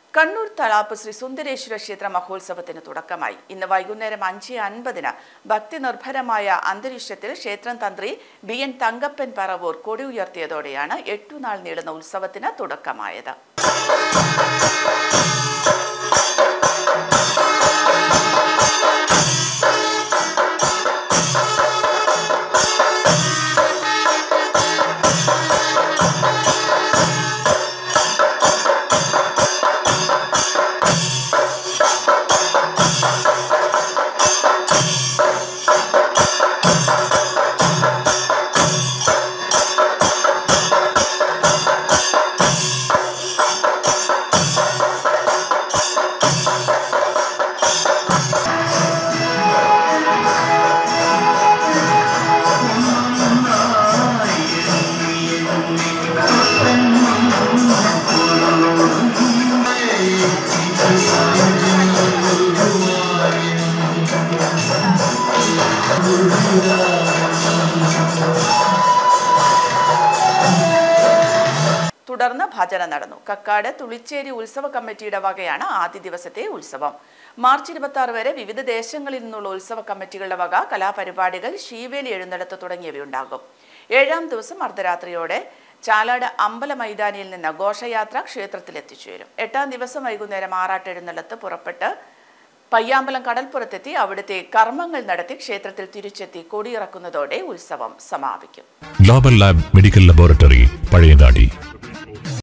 കണ്ണൂർ തളാപ്പ് ശ്രീ സുന്ദരേശ്വര ക്ഷേത്ര മഹോത്സവത്തിന് തുടക്കമായി ഇന്ന് വൈകുന്നേരം അഞ്ച് അൻപതിന് ഭക്തി നിർഭരമായ അന്തരീക്ഷത്തിൽ ക്ഷേത്രം തന്ത്രി ബി എൻ തങ്കപ്പൻ പറവൂർ കൊടി ഉയർത്തിയതോടെയാണ് എട്ടുനാൾ നീളുന്ന ഉത്സവത്തിന് തുടക്കമായത് തുടർന്ന് ഭജന നടന്നു കക്കാട് തുളിച്ചേരി ഉത്സവ കമ്മിറ്റിയുടെ വകയാണ് ആദ്യ ദിവസത്തെ ഉത്സവം മാർച്ച് ഇരുപത്തി ആറ് വരെ വിവിധ ദേശങ്ങളിൽ നിന്നുള്ള ഉത്സവ കമ്മിറ്റികളുടെ വക കലാപരിപാടികൾ ശീവേലി എഴുന്നള്ളത്ത് തുടങ്ങിയവയുണ്ടാകും ഏഴാം ദിവസം അർദ്ധരാത്രിയോടെ ചാലാട് അമ്പല മൈതാനിയിൽ നിന്ന് ഘോഷയാത്ര ക്ഷേത്രത്തിൽ എത്തിച്ചേരും എട്ടാം ദിവസം വൈകുന്നേരം ആറാട്ട് എഴുന്നള്ളത്ത് പുറപ്പെട്ട് പയ്യാമ്പലം കടൽപ്പുറത്തെത്തി അവിടുത്തെ കർമ്മങ്ങൾ നടത്തി ക്ഷേത്രത്തിൽ തിരിച്ചെത്തി കൊടിയിറക്കുന്നതോടെ ഉത്സവം സമാപിക്കും global lab medical laboratory Pazhayangadi